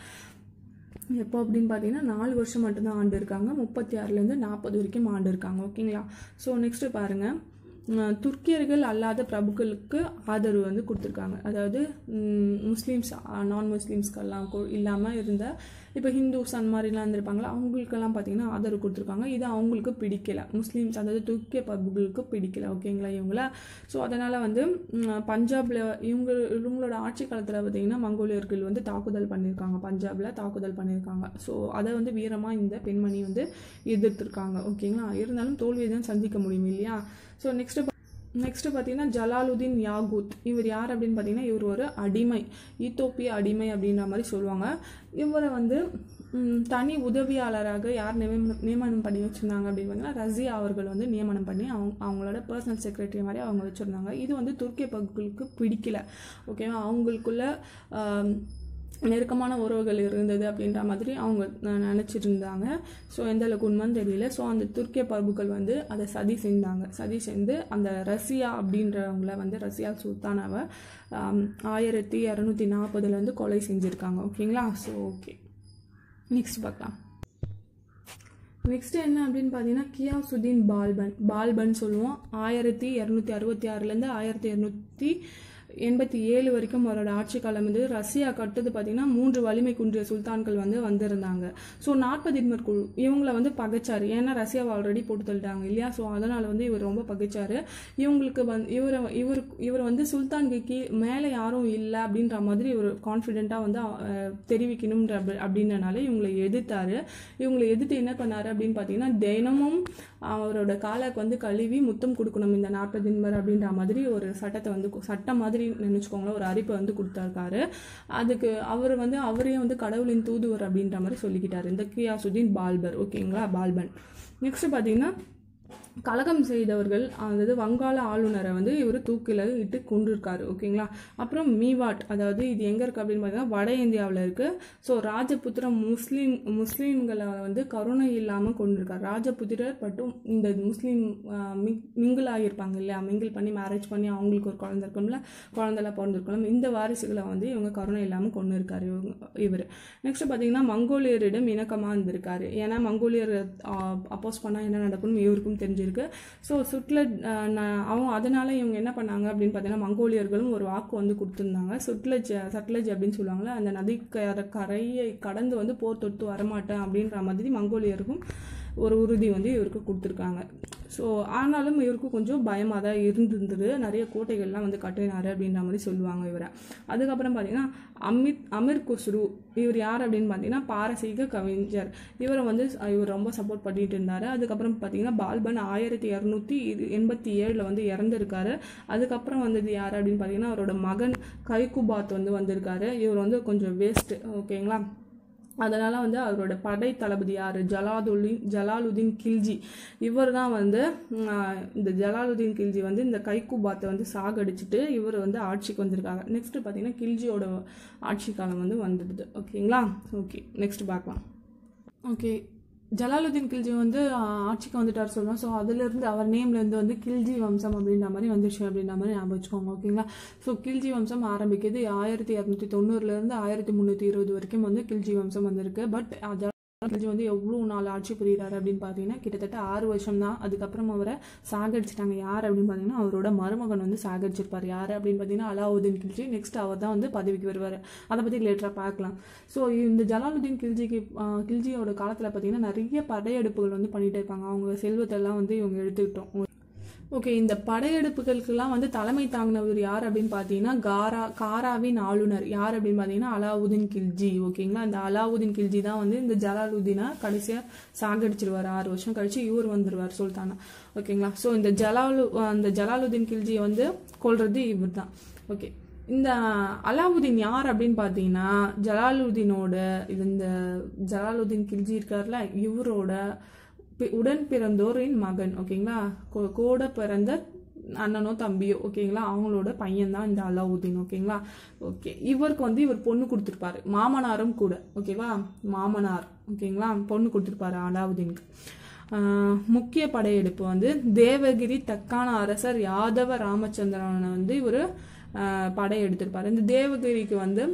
எப்போ அப்படின்னு பார்த்தீங்கன்னா நாலு வருஷம் மட்டும்தான் ஆண்டு இருக்காங்க முப்பத்தி ஆறுலேருந்து நாற்பது வரைக்கும் ஆண்டு இருக்காங்க ஓகேங்களா ஸோ நெக்ஸ்ட்டு பாருங்கள் உம், துர்க்கியர்கள் அல்லாத பிரபுக்களுக்கு ஆதரவு வந்து கொடுத்துருக்காங்க அதாவது உம், முஸ்லீம்ஸ் நான் முஸ்லீம்ஸ்க்கெல்லாம் இல்லாமல் இருந்த இப்போ ஹிந்துஸ் அந்த மாதிரிலாம் இருந்திருப்பாங்களா அவங்களுக்கெல்லாம் பார்த்தீங்கன்னா ஆதரவு கொடுத்துருக்காங்க இது அவங்களுக்கு பிடிக்கல முஸ்லீம்ஸ் அதாவது துர்க்கிய பிரபுக்களுக்கு பிடிக்கல ஓகேங்களா இவங்கள ஸோ அதனால் வந்து உம், பஞ்சாப்ல இவங்க இவங்களோட ஆட்சி காலத்தில் பார்த்தீங்கன்னா மங்கோலியர்கள் வந்து தாக்குதல் பண்ணியிருக்காங்க பஞ்சாப்ல தாக்குதல் பண்ணியிருக்காங்க ஸோ அதை வந்து வீரமாக இந்த பெண்மணி வந்து எதிர்த்திருக்காங்க ஓகேங்களா இருந்தாலும் தோல்வியை தான் சந்திக்க முடியும் இல்லையா ஸோ நெக்ஸ்ட் நெக்ஸ்ட் பார்த்தீங்கன்னா ஜலாலுதீன் யாகூத் இவர் யார் அப்படின்னு பார்த்தீங்கன்னா இவர் ஒரு அடிமை ஈத்தோப்பிய அடிமை அப்படின்ற மாதிரி சொல்லுவாங்க இவரை வந்து ம், தனி உதவியாளராக யார் நியமனம் நியமனம் பண்ணி வச்சுருந்தாங்க அப்படின்னு பார்த்தீங்கன்னா ரஷ்யா அவர்கள் வந்து நியமனம் பண்ணி அவங்க அவங்களோட பர்சனல் செக்ரட்டரி மாதிரி அவங்க வச்சுருந்தாங்க இது வந்து துருக்கிய பகுதிகளுக்கு பிடிக்கல ஓகேவா அவங்களுக்குள்ள ஆம், நெருக்கமான உறவுகள் இருந்தது அப்படின்ற மாதிரி அவங்க ந- நினைச்சிட்டு இருந்தாங்க ஸோ எந்த அளவுக்கு உண்மைன்னு தெரியல ஸோ அந்த துர்க்கிய பிரபுக்கள் வந்து அதை சதி செஞ்சாங்க சதி செஞ்சு அந்த ரஷ்யா அப்படின்றவங்கள வந்து ரஷ்யா சுல்தானாவை ஆம், ஆயிரத்தி இரநூத்தி நாற்பதுலேருந்து கொலை செஞ்சுருக்காங்க ஓகேங்களா ஸோ ஓகே நெக்ஸ்ட் பார்க்கலாம் நெக்ஸ்ட் என்ன அப்படின்னு பார்த்தீங்கன்னா கியாசுதீன் பால்பன் பால்பன் சொல்லுவோம் ஆயிரத்தி இரநூத்தி அறுபத்தி ஆறுலேருந்து ஆயிரத்தி இரநூத்தி எண்பத்தி ஏழு வரைக்கும் அவரோட ஆட்சி காலம் வந்து ரஷ்யா கட்டுது பார்த்தீங்கன்னா மூன்று வலிமை குன்றிய சுல்தான்கள் வந்து வந்திருந்தாங்க ஸோ நாற்பதின்மர் குழு இவங்கள வந்து பகைச்சாரு ஏன்னா ரஷ்யாவை ஆல்ரெடி போட்டு தள்ளிட்டாங்க இல்லையா ஸோ அதனால் வந்து இவர் ரொம்ப பகைச்சாரு இவங்களுக்கு வந்து இவரை இவர் இவர் வந்து சுல்தானுக்கு கீ மேலே யாரும் இல்லை அப்படின்ற மாதிரி ஒரு கான்ஃபிடென்ட்டாக வந்து அஹ், தெரிவிக்கணுன்ற அப்படி- அப்படின்றனால இவங்களை எதிர்த்தாரு இவங்களை எதிர்த்து என்ன பண்ணாரு அப்படின்னு பார்த்தீங்கன்னா தினமும் அவரோட காலாக்கு வந்து கழுவி முத்தம் கொடுக்கணும் இந்த நாற்பது தின்மர் அப்படின்ற மாதிரி ஒரு சட்டத்தை வந்து கு- சட்டம் மாதிரி நினச்சிக்கோங்களேன் ஒரு அறிப்பை வந்து கொடுத்தாருக்காரு அதுக்கு அவர் வந்து அவரையும் வந்து கடவுளின் தூதுவர் அப்படின்ற மாதிரி சொல்லிக்கிட்டாரு இந்த கியாசுதீன் பால்பர் ஓகேங்களா பால்பன் நெக்ஸ்ட் பார்த்தீங்கன்னா கலகம் செய்தவர்கள் அதாவது வங்காள ஆளுநரை வந்து இவர் தூக்கில இட்டு கொண்டிருக்காரு ஓகேங்களா அப்புறம் மீவாட் அதாவது இது எங்கே இருக்குது அப்படின்னு பார்த்தீங்கன்னா வட இந்தியாவில் இருக்குது ஸோ ராஜபுத்திரம் முஸ்லீம் முஸ்லீம்களை வந்து கருணை இல்லாமல் கொண்டிருக்கார் ராஜபுத்திரர் மட்டும் இந்த முஸ்லீம் மிங்கிள் ஆகியிருப்பாங்க இல்லையா மிங்கிள் பண்ணி மேரேஜ் பண்ணி அவங்களுக்கு ஒரு குழந்தை இருக்கும்ல குழந்தைலாம் பிறந்திருக்கலாம் இந்த வாரிசுகளை வந்து இவங்க கருணை இல்லாமல் கொண்டு இருக்காரு இவங்க இவர் நெக்ஸ்ட் பார்த்தீங்கன்னா மங்கோலியரிடம் இணக்கமாக இருந்திருக்காரு ஏன்னா மங்கோலியர் அப்போஸ் பண்ணால் என்ன நடக்கும்னு இவருக்கும் தெரிஞ்சிருக்கு ஸோ சுட்லட் அவங்க அதனால இவங்க என்ன பண்ணாங்க அப்படின்னு பார்த்தீங்கன்னா மங்கோலியர்களும் ஒரு வாக்கு வந்து கொடுத்துருந்தாங்க சுட்லஜ் சட்லஜ் அப்படின்னு சொல்லுவாங்கள்ல அந்த நதி கர- கரையை கடந்து வந்து போர் தொட்டு வரமாட்டேன் அப்படின்ற மாதிரி மங்கோலியருக்கும் ஒரு உறுதி வந்து இவருக்கு கொடுத்துருக்காங்க ஸோ ஆனாலும் இவருக்கு கொஞ்சம் பயமாக தான் இருந்திருந்தது நிறைய கோட்டைகள்லாம் வந்து கட்டினாரு அப்படின்ற மாதிரி சொல்லுவாங்க இவரை அதுக்கப்புறம் பார்த்தீங்கன்னா அமித் அமீர் குஸ்ரு இவர் யார் அப்படின்னு பார்த்தீங்கன்னா பாரசீக கவிஞர் இவரை வந்து அஹ், இவர் ரொம்ப சப்போர்ட் பண்ணிட்டு இருந்தார் அதுக்கப்புறம் பார்த்தீங்கன்னா பால்பன் ஆயிரத்தி இரநூத்தி இது எண்பத்தி ஏழில் வந்து இறந்துருக்காரு அதுக்கப்புறம் வந்தது யார் அப்படின்னு பார்த்தீங்கன்னா அவரோட மகன் கைகுபாத் வந்து வந்திருக்காரு இவர் வந்து கொஞ்சம் வேஸ்ட்டு ஓகேங்களா அதனால் வந்து அவரோட படை தளபதி யார் ஜலாலுதீன் ஜலாலுதீன் கில்ஜி இவர் தான் வந்து ம், ஆஹ், இந்த ஜலாலுதீன் கில்ஜி வந்து இந்த கைக்குபாத்தை வந்து சாகடிச்சிட்டு இவர் வந்து ஆட்சிக்கு வந்திருக்காங்க நெக்ஸ்ட் பார்த்தீங்கன்னா கில்ஜியோட ஆட்சி காலம் வந்து வந்துடுது ஓகேங்களா ஓகே நெக்ஸ்ட் பார்க்கலாம் ஓகே ஜலாலுதீன் கில்ஜி வந்து ஆஹ், ஆட்சிக்கு வந்துட்டார் சொல்லுவோம் ஸோ அதுலேருந்து அவர் நேம்லேருந்து வந்து கில்ஜி வம்சம் அப்படின்ற மாதிரி வந்துருச்சு அப்படின்ற மாதிரி ஞாபகம் வச்சுக்கோங்க ஓகேங்களா ஸோ கில்ஜி வம்சம் ஆரம்பிக்குது ஆயிரத்தி இரநூத்தி தொண்ணூறுலேருந்து ஆயிரத்தி முந்நூற்றி இருபது வரைக்கும் வந்து கில்ஜி வம்சம் வந்திருக்கு பட் கில்ஜி வந்து எவ்வளோ நாள் ஆட்சி புரியுறாரு அப்படின்னு பார்த்தீங்கன்னா கிட்டத்தட்ட ஆறு வருஷம் தான் அதுக்கப்புறம் அவரை சாகடிச்சிட்டாங்க யார் அப்படின்னு பார்த்தீங்கன்னா அவரோட மருமகன் வந்து சாகடிச்சிருப்பார் யார் அப்படின்னு பார்த்தீங்கன்னா அலாவுதீன் கில்ஜி நெக்ஸ்ட் அவர் தான் வந்து பதவிக்கு வருவார் அதை பற்றி லேட்டராக பார்க்கலாம் ஸோ இந்த ஜலாலுதீன் கில்ஜிக்கு ஆஹ், கில்ஜியோட காலத்தில் பார்த்தீங்கன்னா நிறைய படையெடுப்புகள் வந்து பண்ணிகிட்டே இருப்பாங்க அவங்க செல்வத்தெல்லாம் வந்து இவங்க எடுத்துக்கிட்டோம் ஓகே இந்த படையெடுப்புகளுக்கெல்லாம் வந்து தலைமை தாங்கினவர் யார் அப்படின்னு பார்த்தீங்கன்னா காரா காராவின் ஆளுநர் யார் அப்படின்னு பார்த்தீங்கன்னா அலாவுதீன் கில்ஜி ஓகேங்களா இந்த அலாவுதீன் கில்ஜி தான் வந்து இந்த ஜலாலுதீனை கடைசியாக சாகடிச்சிருவார் ஆறு வருஷம் கழிச்சு இவர் வந்துருவார் சுல்தானா ஓகேங்களா ஸோ இந்த ஜலாலு அந்த ஜலாலுதீன் கில்ஜியை வந்து கொல்றது இவர் தான் ஓகே இந்த அலாவுதீன் யார் அப்படின்னு பார்த்தீங்கன்னா ஜலாலுதீனோட இது இந்த ஜலாலுதீன் கில்ஜி இருக்கார்ல இவரோட பி- உடன் பிறந்தோரின் மகன் ஓகேங்களா கொ- கூட பிறந்த அண்ணனோ தம்பியோ ஓகேங்களா அவங்களோட பையன் தான் இந்த அலாவுதீன் ஓகேங்களா ஓகே இவருக்கு வந்து இவர் பொண்ணு கொடுத்துருப்பாரு மாமனாரும் கூட ஓகேவா மாமனார் ஓகேங்களா பொண்ணு கொடுத்துருப்பாரு அலாவுதீனுக்கு ஆஹ் முக்கிய படையெடுப்பு வந்து தேவகிரி தக்கான அரசர் யாதவ ராமச்சந்திரனை வந்து இவர் படையெடுத்திருப்பாரு இந்த தேவகிரிக்கு வந்து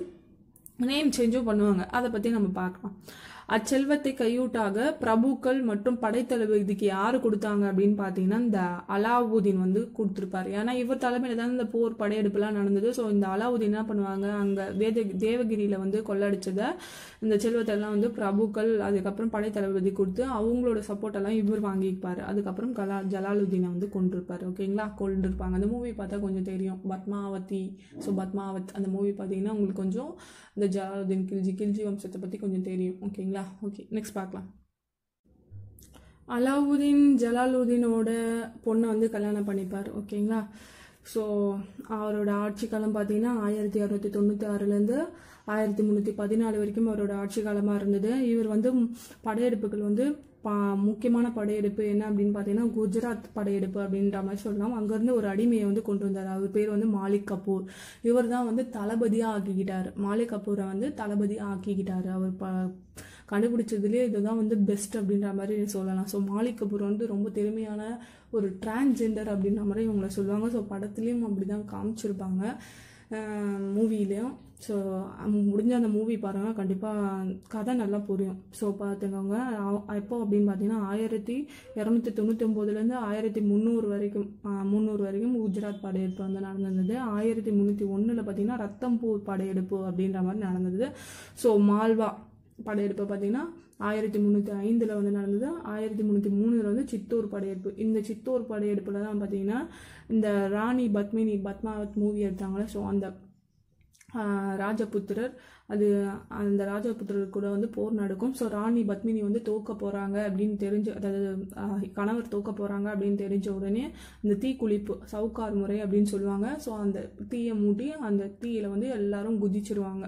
நேம் சேஞ்சும் பண்ணுவாங்க அதை பற்றி நம்ம பார்க்கலாம் அச்செல்வத்தை கையூட்டாக பிரபுக்கள் மற்றும் படைத்தளபதிக்கு யாரு கொடுத்தாங்க அப்படின்னு பார்த்தீங்கன்னா இந்த அலாவுதீன் வந்து கொடுத்துருப்பாரு ஏன்னா இவர் தலைமையில தான் இந்த போர் படையெடுப்புலாம் நடந்தது ஸோ இந்த அலாவுதீன் என்ன பண்ணுவாங்க அங்கே வேத தேவகிரியில வந்து கொள்ளடிச்சதை இந்த செல்வத்தை எல்லாம் வந்து பிரபுக்கள் அதுக்கப்புறம் படைத்தளபதி கொடுத்து அவங்களோட சப்போர்ட் எல்லாம் இவர் வாங்கிப்பாரு அதுக்கப்புறம் கலா ஜலாலுதீனை வந்து கொண்டிருப்பாரு ஓகேங்களா கொண்டிருப்பாங்க அந்த மூவி பார்த்தா கொஞ்சம் தெரியும் பத்மாவதி ஸோ பத்மாவத் அந்த மூவி பார்த்தீங்கன்னா உங்களுக்கு கொஞ்சம் இந்த ஜலாலுதீன் கில்ஜி கில்ஜி வம்சத்தை பற்றி கொஞ்சம் தெரியும் ஓகேங்களா ஓகே நெக்ஸ்ட் பார்க்கலாம் அலாவுதீன் ஜலாலுதீனோட பொண்ணை வந்து கல்யாணம் பண்ணிப்பார் ஓகேங்களா ஸோ அவரோட ஆட்சி காலம் பார்த்தீங்கன்னா ஆயிரத்தி அறுநூத்தி தொண்ணூற்றி ஆறுலேருந்து ஆயிரத்தி முந்நூற்றி பதினாலு வரைக்கும் அவரோட ஆட்சி காலமாக இருந்தது இவர் வந்து படையெடுப்புகள் வந்து பா முக்கியமான படையெடுப்பு என்ன அப்படின்னு பார்த்தீங்கன்னா குஜராத் படையெடுப்பு அப்படின்ற மாதிரி சொல்லலாம் அங்கேருந்து ஒரு அடிமையை வந்து கொண்டு வந்தார் அவர் பேர் வந்து மாலிக் கபூர் இவர் தான் வந்து தளபதியாக ஆக்கிக்கிட்டார் மாலிக் கபூரை வந்து தளபதி ஆக்கிக்கிட்டார் அவர் ப கண்டுபிடிச்சதுலேயே இதுதான் வந்து பெஸ்ட் அப்படின்ற மாதிரி சொல்லலாம் ஸோ மாலிக் கபூர் வந்து ரொம்ப திறமையான ஒரு டிரான்ஸ்ஜெண்டர் அப்படின்ற மாதிரி இவங்கள சொல்லுவாங்க ஸோ படத்துலேயும் அப்படி தான் காமிச்சிருப்பாங்க மூவிலையும் ஸோ முடிஞ்ச அந்த மூவி பாருங்கள் கண்டிப்பாக கதை நல்லா புரியும் ஸோ பார்த்துக்கோங்க அவ- எப்போ அப்படின்னு பார்த்தீங்கன்னா ஆயிரத்தி இரநூத்தி தொண்ணூற்றி ஒம்போதுலேருந்து ஆயிரத்தி முந்நூறு வரைக்கும் ஆஹ், முந்நூறு வரைக்கும் குஜராத் படையெடுப்பு வந்து நடந்திருந்தது ஆயிரத்தி முந்நூற்றி ஒன்றில் பார்த்தீங்கன்னா ரத்தம்பூர் படையெடுப்பு அப்படின்ற மாதிரி நடந்தது ஸோ மால்வா படையெடுப்பு பார்த்தீங்கன்னா ஆயிரத்தி முந்நூற்றி ஐந்தில் வந்து நடந்தது ஆயிரத்தி முந்நூற்றி மூணில் வந்து சித்தூர் படையெடுப்பு இந்த சித்தூர் படையெடுப்பில் தான் பார்த்தீங்கன்னா இந்த ராணி பத்மினி பத்மாவத் மூவி எடுத்தாங்களே ஸோ அந்த ஆஹ், ராஜபுத்திரர் அது அந்த ராஜபுத்திரர் கூட வந்து போர் நடக்கும் ஸோ ராணி பத்மினி வந்து தோக்க போகிறாங்க அப்படின்னு தெரிஞ்சு அதாவது ஆஹ், கணவர் தோக்க போகிறாங்க அப்படின்னு தெரிஞ்ச உடனே இந்த தீக்குளிப்பு சவுக்கார் முறை அப்படின்னு சொல்லுவாங்க ஸோ அந்த தீயை மூட்டி அந்த தீயில வந்து எல்லாரும் குதிச்சிருவாங்க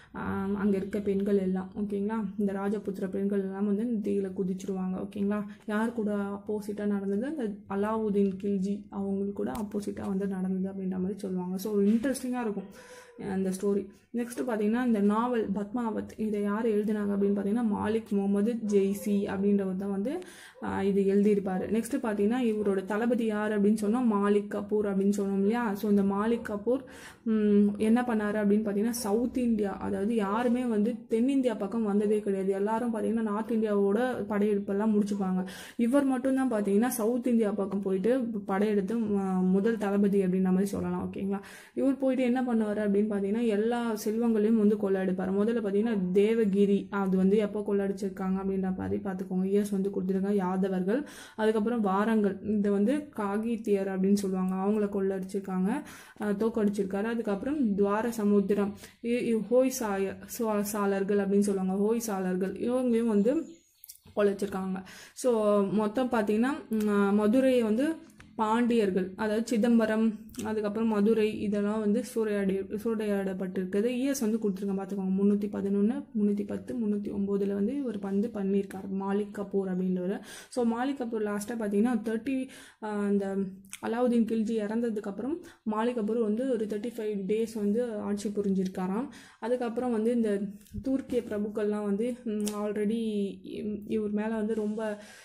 அங்கே இருக்க பெண்கள் எல்லாம் ஓகேங்களா இந்த ராஜபுத்திர பெண்கள் எல்லாம் வந்து தீயில குதிச்சிருவாங்க ஓகேங்களா யார் கூட ஆப்போசிட்டாக நடந்தது அந்த அலாவுதீன் கில்ஜி அவங்களுக்கு கூட ஆப்போசிட்டாக வந்து நடந்தது அப்படின்ற மாதிரி சொல்லுவாங்க ஸோ இன்ட்ரெஸ்டிங்காக இருக்கும் அந்த ஸ்டோரி நெக்ஸ்ட் பார்த்தீங்கன்னா இந்த நாவல் பத்மாவத் இதை யார் எழுதினாங்க அப்படின்னு பார்த்தீங்கன்னா மாலிக் முகமது ஜெய்சி அப்படின்றவர் தான் வந்து ஆஹ், இது எழுதியிருப்பார் நெக்ஸ்ட் பார்த்தீங்கன்னா இவரோட தளபதி யார் அப்படின்னு சொன்னால் மாலிக் கபூர் அப்படின்னு சொன்னோம் இல்லையா ஸோ இந்த மாலிக் கபூர் ம், என்ன பண்ணாரு அப்படின்னு பார்த்தீங்கன்னா சவுத் இந்தியா அதாவது யாருமே வந்து தென்னிந்தியா பக்கம் வந்ததே கிடையாது எல்லாரும் பார்த்தீங்கன்னா நார்த் இந்தியாவோட படையெடுப்பெல்லாம் முடிச்சுப்பாங்க இவர் மட்டும்தான் பார்த்தீங்கன்னா சவுத் இந்தியா பக்கம் போயிட்டு படையெடுத்து ம- முதல் தளபதி அப்படின்ற மாதிரி சொல்லலாம் ஓகேங்களா இவர் போயிட்டு என்ன பண்ணுவார் அப்படின்னு பார்த்தீங்கன்னா எல்லா செல்வங்களையும் வந்து கொள்ளையடிப்பார் முதல்ல பார்த்தீங்கன்னா தேவகிரி அது வந்து எப்போ கொள்ளடிச்சிருக்காங்க அப்படின்ற மாதிரி பார்த்துக்கோங்க இயர்ஸ் வந்து கொடுத்துருக்காங்க யாதவர்கள் அதுக்கப்புறம் வாரங்கள் இது வந்து காகித்தியர் அப்படின்னு சொல்லுவாங்க அவங்கள கொள்ளடிச்சிருக்காங்க அஹ் தோக்கடிச்சிருக்காரு அதுக்கப்புறம் துவார சமுத்திரம் இ- இ- ஹோய்சாய சுவா- சாலர்கள் அப்படின்னு சொல்லுவாங்க ஹோய்சாலர்கள் இவங்களையும் வந்து கொலைச்சிருக்காங்க ஸோ மொத்தம் பார்த்தீங்கன்னா ம், மதுரையை வந்து பாண்டியர்கள் அதாவது சிதம்பரம் அதுக்கப்புறம் மதுரை இதெல்லாம் வந்து சூறையாடி சூறையாடப்பட்டிருக்குது இயர்ஸ் வந்து கொடுத்துருக்கேன் பார்த்துக்கோங்க முந்நூற்றி பதினொன்று முந்நூற்றி பத்து முந்நூற்றி ஒம்போதில் வந்து இவர் வந்து பண்ணியிருக்கார் மாலிக் கபூர் அப்படின்றவர் ஸோ மாலிக் கபூர் லாஸ்ட்டாக பார்த்தீங்கன்னா தேர்ட்டி அந்த அலாவுதீன் கில்ஜி இறந்ததுக்கப்புறம் மாலிக் கபூர் வந்து ஒரு தேர்ட்டி ஃபைவ் டேஸ் வந்து ஆட்சி புரிஞ்சிருக்காராம் அதுக்கப்புறம் வந்து இந்த துருக்கிய பிரபுக்கள்லாம் வந்து ஆல்ரெடி இவர் மேலே வந்து ரொம்ப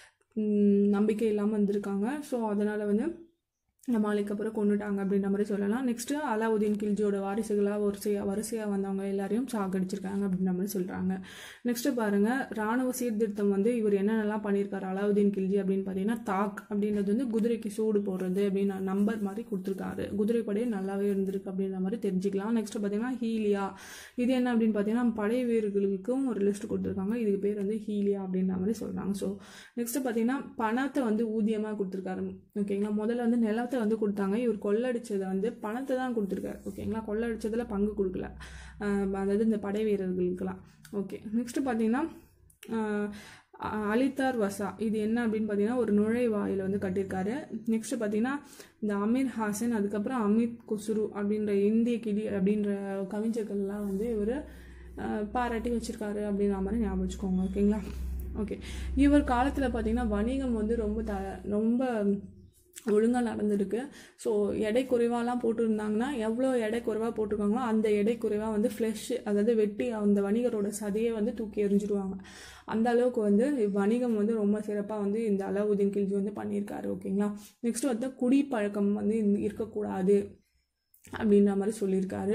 ம், நம்பிக்கை இல்லாமல் இருந்திருக்காங்க ஸோ அதனால் வந்து இந்த மாலிக் அப்புறம் கொண்டுட்டாங்க அப்படின்ற மாதிரி சொல்லலாம் நெக்ஸ்ட்டு அலாவுதீன் கில்ஜியோட வாரிசுகளாக வரிசையாக வரிசையாக வந்தவங்க எல்லாரையும் சாகடிச்சிருக்காங்க அப்படின்ற மாதிரி சொல்கிறாங்க நெக்ஸ்ட்டு பாருங்கள் ராணுவ சீர்திருத்தம் வந்து இவர் என்னென்னலாம் பண்ணியிருக்காரு அலாவுதீன் கில்ஜி அப்படின்னு பார்த்தீங்கன்னா தாக் அப்படின்றது வந்து குதிரைக்கு சூடு போடுறது அப்படின்னு நம்பர் மாதிரி கொடுத்துருக்காரு குதிரைப்படையே நல்லாவே இருந்திருக்கு அப்படின்ற மாதிரி தெரிஞ்சுக்கலாம் நெக்ஸ்ட் பார்த்தீங்கன்னா ஹீலியா இது என்ன அப்படின்னு பார்த்தீங்கன்னா படை வீரர்களுக்கும் ஒரு லிஸ்ட் கொடுத்துருக்காங்க இதுக்கு பேர் வந்து ஹீலியா அப்படின்ற மாதிரி சொல்கிறாங்க ஸோ நெக்ஸ்ட் பார்த்தீங்கன்னா பணத்தை வந்து ஊதியமாக கொடுத்துருக்காரு ஓகேங்களா முதல்ல வந்து நிலத்தை வந்து கொடுத்தாங்க இவர் கொள்ளடிச்சதை வந்து பணத்தை தான் கொடுத்துருக்காரு ஓகேங்களா கொள்ளடிச்சதில் பங்கு கொடுக்கல ஆஹ் அதாவது இந்த படை வீரர்களுக்கெல்லாம் ஓகே நெக்ஸ்ட் பார்த்தீங்கன்னா ஆஹ் அ- அலித்தார் வசா இது என்ன அப்படின்னு பார்த்தீங்கன்னா ஒரு நுழைவாயில் வந்து கட்டியிருக்காரு நெக்ஸ்ட் பார்த்தீங்கன்னா இந்த அமீர் ஹாசன் அதுக்கப்புறம் அமித் குசுரு அப்படின்ற இந்திய கிளி அப்படின்ற கவிஞர்கள்லாம் வந்து இவர் பாராட்டி வச்சிருக்காரு அப்படின்ற மாதிரி ஞாபகம் வச்சுக்கோங்க ஓகேங்களா ஓகே இவர் காலத்தில் பார்த்தீங்கன்னா வணிகம் வந்து ரொம்ப த ரொம்ப ஒழுங்காக நடந்திருக்கு ஸோ எடை குறைவாலாம் போட்டிருந்தாங்கன்னா எவ்வளோ எடை குறைவாக போட்டிருக்காங்களோ அந்த எடை குறைவாக வந்து ஃப்ளெஷ் அதாவது வெட்டி அந்த வணிகரோட சதையை வந்து தூக்கி எறிஞ்சிடுவாங்க அந்த அளவுக்கு வந்து வணிகம் வந்து ரொம்ப சிறப்பாக வந்து இந்த அலாவுதீன் கில்ஜி வந்து பண்ணியிருக்காரு ஓகேங்களா நெக்ஸ்ட் வந்து குடிப்பழக்கம் வந்து இந்த- இருக்கக்கூடாது அப்படின்ற மாதிரி சொல்லியிருக்காரு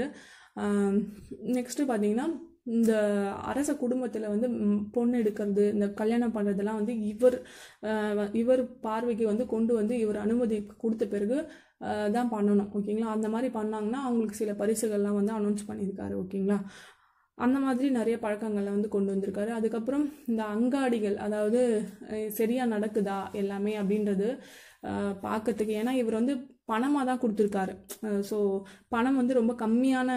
நெக்ஸ்ட்டு பார்த்தீங்கன்னா இந்த அரச குடும்பத்தில் வந்து ம், பொண்ணு எடுக்கிறது இந்த கல்யாணம் பண்ணுறதெல்லாம் வந்து இவர் ஆஹ், வ- இவர் பார்வைக்கு வந்து கொண்டு வந்து இவர் அனுமதி கொடுத்த பிறகு ஆஹ், தான் பண்ணணும் ஓகேங்களா அந்த மாதிரி பண்ணாங்கன்னா அவங்களுக்கு சில பரிசுகள்லாம் வந்து அனௌன்ஸ் பண்ணியிருக்காரு ஓகேங்களா அந்த மாதிரி நிறைய பழக்கங்களை வந்து கொண்டு வந்திருக்காரு அதுக்கப்புறம் இந்த அங்காடிகள் அதாவது அஹ், சரியா நடக்குதா எல்லாமே அப்படின்றது அஹ், பார்க்கறதுக்கு ஏன்னா இவர் வந்து பணமாக தான் கொடுத்துருக்காரு ஸோ பணம் வந்து ரொம்ப கம்மியான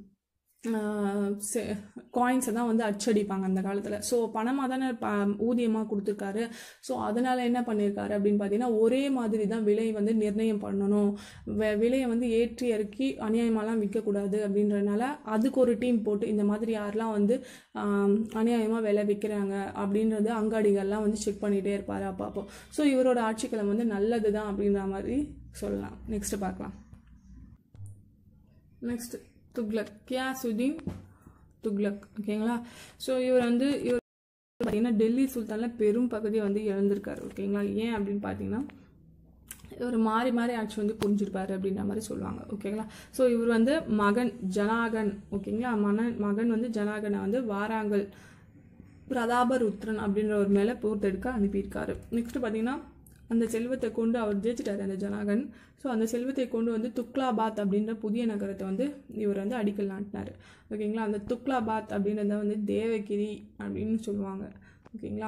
காயின்ஸை தான் வந்து அச்சடிப்பாங்க அந்த காலத்தில் ஸோ பணமாக தானே ப ஊதியமாக கொடுத்துருக்காரு ஸோ அதனால் என்ன பண்ணியிருக்காரு அப்படின்னு பார்த்தீங்கன்னா ஒரே மாதிரி தான் விலை வந்து நிர்ணயம் பண்ணணும் வே- விலையை வந்து ஏற்றி இறக்கி அநியாயமாலாம் விற்கக்கூடாது அப்படின்றனால அதுக்கு ஒரு டீம் போட்டு இந்த மாதிரி யாரெல்லாம் வந்து அநியாயமாக விலை விற்கிறாங்க அப்படின்றது அங்காடிகள்லாம் வந்து செக் பண்ணிகிட்டே இருப்பார் அப்பப்போ ஸோ இவரோட ஆட்சிக்கிழமை வந்து நல்லது தான் அப்படின்ற மாதிரி சொல்லலாம் நெக்ஸ்ட் பார்க்கலாம் நெக்ஸ்ட் துக்ளக் கியாசுதீன் துக்ளக் ஓகேங்களா ஸோ இவர் வந்து இவர் பார்த்தீங்கன்னா டெல்லி சுல்தானில் பெரும் பகுதியை வந்து இழந்திருக்காரு ஓகேங்களா ஏன் அப்படின்னு பார்த்தீங்கன்னா இவர் மாறி மாறி ஆட்சி வந்து புரிஞ்சிருப்பாரு அப்படின்ற மாதிரி சொல்லுவாங்க ஓகேங்களா ஸோ இவர் வந்து மகன் ஜனாகன் ஓகேங்களா மகன் மகன் வந்து ஜனாகனை வந்து வாராங்கல் பிரதாபருத்ரன் அப்படின்ற ஒரு மேலே போர்த்தெடுக்க அனுப்பியிருக்காரு நெக்ஸ்ட் பார்த்தீங்கன்னா அந்த செல்வத்தை கொண்டு அவர் ஜெயிச்சிட்டாரு அந்த ஜனாகன் ஸோ அந்த செல்வத்தை கொண்டு வந்து துக்லாபாத் அப்படின்ற புதிய நகரத்தை வந்து இவர் வந்து அடிக்கல் நாட்டினார் ஓகேங்களா அந்த துக்லாபாத் அப்படின்றத வந்து தேவகிரி அப்படின்னு சொல்லுவாங்க ஓகேங்களா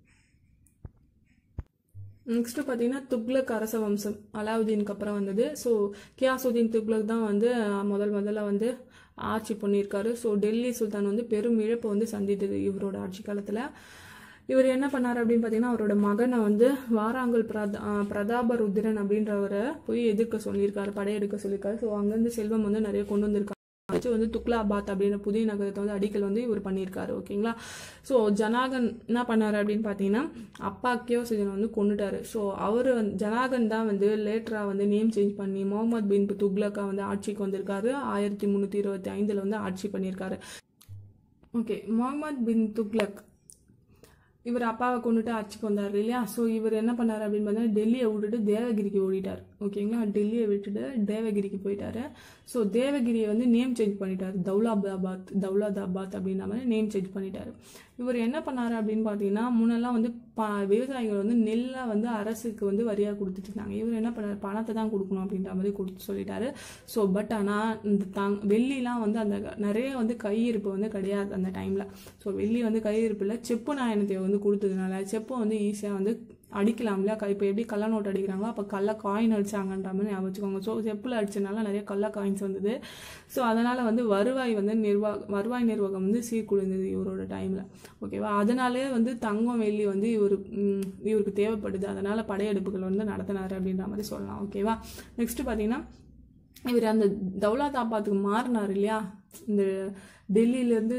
நெக்ஸ்ட் பார்த்தீங்கன்னா துக்ளக் அரச வம்சம் அலாவுதீனுக்கு அப்புறம் வந்தது ஸோ கியாசுதீன் துக்ளக் தான் வந்து அஹ், முதல் முதல்ல வந்து ஆட்சி பண்ணியிருக்காரு ஸோ டெல்லி சுல்தான் வந்து பெரும் இழப்பை வந்து சந்தித்தது இவரோட ஆட்சி காலத்தில் இவர் என்ன பண்ணார் அப்படின்னு பார்த்தீங்கன்னா அவரோட மகனை வந்து வாராங்கல் பிரதா அஹ், பிரதாபருத்ரன் அப்படின்றவரை போய் எதிர்க்க சொல்லியிருக்காரு படையெடுக்க சொல்லியிருக்காரு ஸோ அங்கேருந்து செல்வம் வந்து நிறைய கொண்டு வந்திருக்காரு வச்சு வந்து துக்லாபாத் அப்படின்ற புதிய நகரத்தை வந்து அடிக்கல் வந்து இவர் பண்ணியிருக்காரு ஓகேங்களா ஸோ ஜனாகன் என்ன பண்ணாரு அப்படின்னு பார்த்தீங்கன்னா அப்பா கியோசிஜனை வந்து கொண்டுட்டாரு ஸோ அவர் வந்து ஜனாகன் தான் வந்து லேட்டராக வந்து நேம் சேஞ்ச் பண்ணி முகமது பின் துக்லக்கா வந்து ஆட்சிக்கு வந்திருக்காரு ஆயிரத்தி முந்நூற்றி இருபத்தி ஐந்தில் வந்து ஆட்சி பண்ணியிருக்காரு ஓகே முகமது பின் துக்லக் இவர் அப்பாவை கொண்டுட்டு ஆட்சிக்கு வந்தார் இல்லையா ஸோ இவர் என்ன பண்ணார் அப்படின்னு பார்த்தீங்கன்னா டெல்லியை விட்டுட்டு தேவகிரிக்கு ஓடிட்டார் ஓகேங்களா டெல்லியை விட்டுட்டு தேவகிரிக்கு போயிட்டாரு ஸோ தேவகிரியை வந்து நேம் சேஞ்ச் பண்ணிட்டார் தௌலாபாத் தௌலாதாபாத் அப்படின்ற மாதிரி நேம் சேஞ்ச் பண்ணிட்டாரு இவர் என்ன பண்ணாரு அப்படின்னு பார்த்தீங்கன்னா முன்னெல்லாம் வந்து ப விவசாயிகள் வந்து நெல்லை வந்து அரசுக்கு வந்து வரியாக கொடுத்துட்டு இருந்தாங்க இவர் என்ன பண்ணார் பணத்தை தான் கொடுக்கணும் அப்படின்ற மாதிரி கொடுத்து சொல்லிட்டாரு ஸோ பட் ஆனால் இந்த தங் வெள்ளிலாம் வந்து அந்த நிறைய வந்து கையிருப்பு வந்து கிடையாது அந்த டைமில் ஸோ வெள்ளி வந்து கையிருப்பு இல்லை செப்பு நாயனத்தை வந்து கொடுத்ததுனால செப்பை வந்து ஈஸியாக வந்து அடிக்கலாம்ல க இப்போ எப்படி கள்ள நோட் அடிக்கிறாங்களோ அப்போ கள்ள காயின் அடிச்சாங்கன்ற மாதிரி ஞாபகம் வச்சுக்கோங்க ஸோ செப்பில் அடிச்சனால நிறைய கள்ள காயின்ஸ் வந்தது ஸோ அதனால் வந்து வருவாய் வந்து நிர்வாக வருவாய் நிர்வாகம் வந்து சீர்குலைந்தது இவரோட டைமில் ஓகேவா அதனாலே வந்து தங்கம் வெள்ளி வந்து இவர் ம், இவருக்கு தேவைப்படுது அதனால் படையெடுப்புகள் வந்து நடத்தினாரு அப்படின்ற மாதிரி சொல்லலாம் ஓகேவா நெக்ஸ்ட் பார்த்தீங்கன்னா இவர் அந்த தௌலாதாபாத்துக்கு மாறினார் இல்லையா இந்த டெல்லியிலேருந்து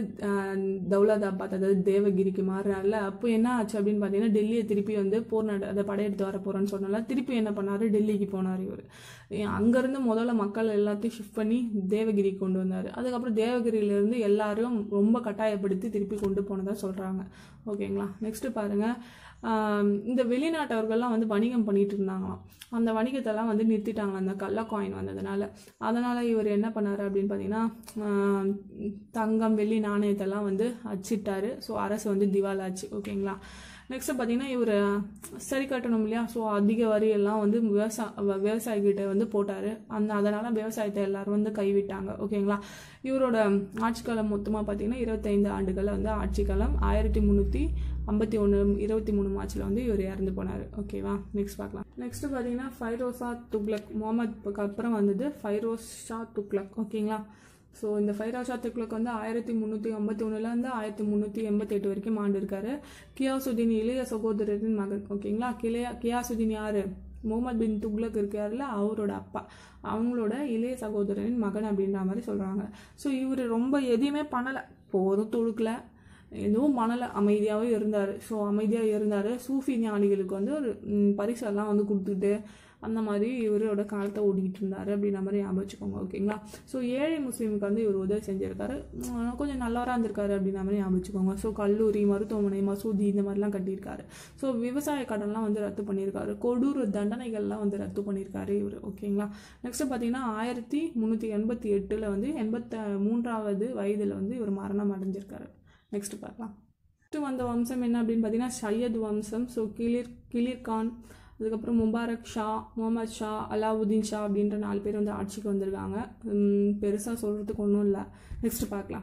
தௌலாதாபாத் அதாவது தேவகிரிக்கு மாறினார்ல அப்போ என்ன ஆச்சு அப்படின்னு பார்த்தீங்கன்னா டெல்லியை திருப்பி வந்து போர் நட அதை படையெடுத்து வர போகிறேன்னு சொன்னால திருப்பி என்ன பண்ணார் டெல்லிக்கு போனார் இவர் அங்கேருந்து முதல்ல மக்கள் எல்லாத்தையும் ஷிஃப்ட் பண்ணி தேவகிரிக்கு கொண்டு வந்தார் அதுக்கப்புறம் தேவகிரியிலேருந்து எல்லாரும் ரொம்ப கட்டாயப்படுத்தி திருப்பி கொண்டு போனதா சொல்கிறாங்க ஓகேங்களா நெக்ஸ்ட் பாருங்கள் ஆம், இந்த வெளிநாட்டவர்கள்லாம் வந்து வணிகம் பண்ணிட்டு இருந்தாங்களாம் அந்த வணிகத்தெல்லாம் வந்து நிறுத்திட்டாங்களாம் அந்த கள்ள காயின் வந்ததுனால அதனால் இவர் என்ன பண்ணாரு அப்படின்னு பார்த்தீங்கன்னா ஆம், தங்கம் வெள்ளி நாணயத்தெல்லாம் வந்து அச்சிட்டாரு ஸோ அரசு வந்து திவாலாச்சு ஓகேங்களா நெக்ஸ்ட் பார்த்தீங்கன்னா இவர் சரி கட்டணும் இல்லையா ஸோ அதிக வரி எல்லாம் வந்து விவசாய விவசாயிகிட்ட வந்து போட்டார் அந்த அதனால் விவசாயத்தை எல்லாரும் வந்து கைவிட்டாங்க ஓகேங்களா இவரோட ஆட்சி காலம் மொத்தமாக பார்த்தீங்கன்னா இருபத்தைந்து ஆண்டுகளில் வந்து ஆட்சி காலம் ஆயிரத்தி முந்நூற்றி ஐம்பத்தி ஒன்று இருபத்தி மூணு மார்ச்சில் வந்து இவர் இறந்து போனார் ஓகேவா நெக்ஸ்ட் பார்க்கலாம் நெக்ஸ்ட் பார்த்தீங்கன்னா ஃபைரோசா துக்லக் முகமதுக்கு அப்புறம் வந்தது ஃபைரோஸ் ஷா துக்லக் ஓகேங்களா ஸோ இந்த ஃபைரோஷா துக்லக் வந்து ஆயிரத்தி முந்நூற்றி ஐம்பத்தி ஒன்றுலேருந்து ஆயிரத்தி முந்நூற்றி எண்பத்தெட்டு வரைக்கும் ஆண்டு இருக்காரு கியாசுதீன் இளைய சகோதரரின் மகன் ஓகேங்களா கிளையா கியாசுதீன் யார் முகமது பின் துக்லக் இருக்காருல்ல அவரோட அப்பா அவங்களோட இளைய சகோதரனின் மகன் அப்படின்ற மாதிரி சொல்கிறாங்க ஸோ இவர் ரொம்ப எதையுமே பண்ணலை போதும் தொழுக்கல எதுவும் பண்ணலை அமைதியாகவே இருந்தார் ஸோ அமைதியாக இருந்தார் சூஃபி ஞானிகளுக்கு வந்து ஒரு ம், பரிசெல்லாம் வந்து கொடுத்துட்டு அந்த மாதிரி இவரோட காலத்தை ஓடிக்கிட்டு இருந்தார் அப்படின்ற மாதிரி ஞாபகம் வச்சுக்கோங்க ஓகேங்களா ஸோ ஏழை முஸ்லீமுக்கு வந்து இவர் உதவி செஞ்சிருக்காரு உம், கொஞ்சம் நல்லவராக இருந்திருக்காரு அப்படின்ற மாதிரி ஞாபகம் வச்சுக்கோங்க ஸோ கல்லூரி மருத்துவமனை மசூதி இந்த மாதிரிலாம் கட்டியிருக்காரு ஸோ விவசாய கடன்லாம் வந்து ரத்து பண்ணியிருக்காரு கொடூர தண்டனைகள்லாம் வந்து ரத்து பண்ணியிருக்காரு இவர் ஓகேங்களா நெக்ஸ்ட் பார்த்தீங்கன்னா ஆயிரத்தி முந்நூற்றி எண்பத்தி எட்டில் வந்து எண்பத்த மூன்றாவது வயதில் வந்து இவர் மரணம் அடைஞ்சிருக்காரு நெக்ஸ்ட் பார்க்கலாம் நெக்ஸ்ட் வந்த வம்சம் என்ன அப்படின்னு பார்த்தீங்கன்னா சையத் வம்சம் ஸோ கிளிர் கிளிர் கான் அதுக்கப்புறம் முபாரக் ஷா முகமது ஷா அலாவுதீன் ஷா அப்படின்ற நாலு பேர் வந்து ஆட்சிக்கு வந்திருக்காங்க பெருசாக சொல்கிறதுக்கு ஒன்றும் இல்லை நெக்ஸ்ட் பார்க்கலாம்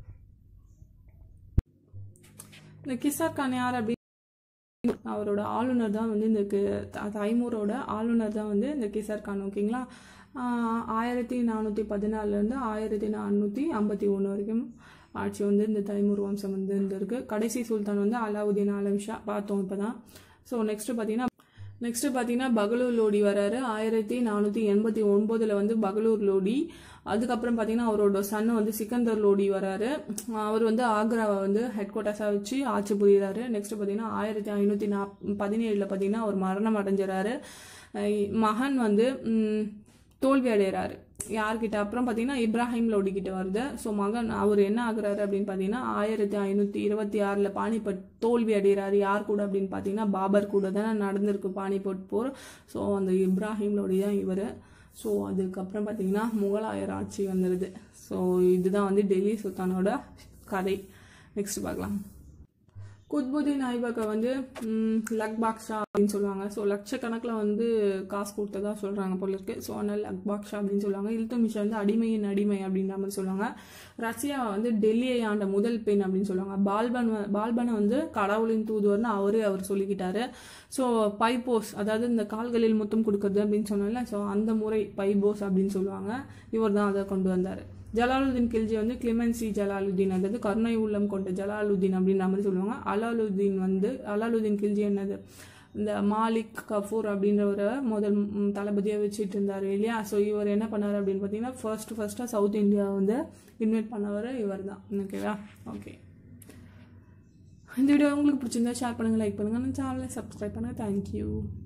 இந்த கிசார் கான் யார் அப்படின்னு அவரோட ஆளுநர் தான் வந்து இந்த கி- த- தைமூரோட ஆளுநர் தான் வந்து இந்த கிசார் கான் ஓகேங்களா ஆஹ் ஆயிரத்தி நானூற்றி பதினாலுலேருந்து ஆயிரத்தி நானூற்றி ஐம்பத்தி ஒன்று வரைக்கும் ஆட்சி வந்து இந்த தைமூர் வம்சம் வந்து இருந்திருக்கு கடைசி சுல்தான் வந்து அலாவுதீன் ஆலம் ஷா பார்த்தோம் இப்போ தான் ஸோ நெக்ஸ்ட் பார்த்தீங்கன்னா நெக்ஸ்ட் பார்த்தீங்கன்னா பகலூர் லோடி வராரு ஆயிரத்தி நானூற்றி எண்பத்தி ஒன்பதில் வந்து பகலூர் லோடி அதுக்கப்புறம் பார்த்தீங்கன்னா அவரோட சன் வந்து சிக்கந்தர் லோடி வராரு அவர் வந்து ஆக்ராவை வந்து ஹெட் குவார்ட்டர்ஸாக வச்சு ஆட்சி புரியுறாரு நெக்ஸ்ட் பார்த்தீங்கன்னா ஆயிரத்தி ஐநூற்றி நா பதினேழில் பார்த்தீங்கன்னா அவர் மரணம் அடைஞ்சிறாரு அஹ் மகன் வந்து ம், தோல்வி அடைகிறாரு யார்கிட்ட அப்புறம் பார்த்தீங்கன்னா இப்ராஹிம் லோடி கிட்ட வருது ஸோ மகன் அவர் என்ன ஆகுறாரு அப்படின்னு பார்த்தீங்கன்னா ஆயிரத்தி ஐநூற்றி இருபத்தி ஆறில் பானிபட் தோல்வி அடைகிறாரு யார் கூட அப்படின்னு பார்த்தீங்கன்னா பாபர் கூட தானே நடந்திருக்கு பானிபட் போர் ஸோ அந்த இப்ராஹிம் லோடி தான் இவர் ஸோ அதுக்கப்புறம் பார்த்தீங்கன்னா முகலாயர் ஆட்சி வந்துடுது ஸோ இதுதான் வந்து டெல்லி சுல்தானோட கதை நெக்ஸ்ட் பார்க்கலாம் குத்புதீன் ஐபக்கை வந்து ம், லக் பாக்ஷா அப்படின்னு சொல்லுவாங்க ஸோ லட்சக்கணக்கில் வந்து காசு கொடுத்ததா சொல்கிறாங்க போல இருக்கு ஸோ அதனால் லக் பாக்ஷா அப்படின்னு சொல்லுவாங்க இல்துமிஷா வந்து அடிமையின் அடிமை அப்படின்ற மாதிரி சொல்லுவாங்க ரஷ்யா வந்து டெல்லியை ஆண்ட முதல் பெண் அப்படின்னு சொல்லுவாங்க பால்பன் வ- பால்பனை வந்து கடவுளின் தூதுவர்னு அவரே அவர் சொல்லிக்கிட்டாரு ஸோ பைபோஸ் அதாவது இந்த கால்களில் முத்தம் கொடுக்கறது அப்படின்னு சொன்னால ஸோ அந்த முறை பைபோஸ் அப்படின்னு சொல்லுவாங்க இவர் தான் அதை கொண்டு வந்தார் ஜலாலுதீன் கில்ஜி வந்து கிளிமென்சி ஜலாலுதீன் அதாவது கருணை உள்ளம் கொண்ட ஜலாலுதீன் அப்படின்ற மாதிரி சொல்லுவாங்க அலாலுதீன் வந்து அலாலுதீன் கில்ஜி என்னது இந்த மாலிக் கஃபூர் அப்படின்ற ஒரு முதல் தளபதியாக வச்சுட்டு இருந்தார் இல்லையா ஸோ இவர் என்ன பண்ணார் அப்படின்னு பார்த்தீங்கன்னா ஃபர்ஸ்ட் ஃபர்ஸ்ட்டாக சவுத் இந்தியா வந்து இன்வைட் பண்ணவர் இவர் தான் ஓகேவா ஓகே இந்த வீடியோ உங்களுக்கு பிடிச்சிருந்தா ஷேர் பண்ணுங்கள் லைக் பண்ணுங்கள் சேனலை சப்ஸ்கிரைப் பண்ணுங்கள் தேங்க்யூ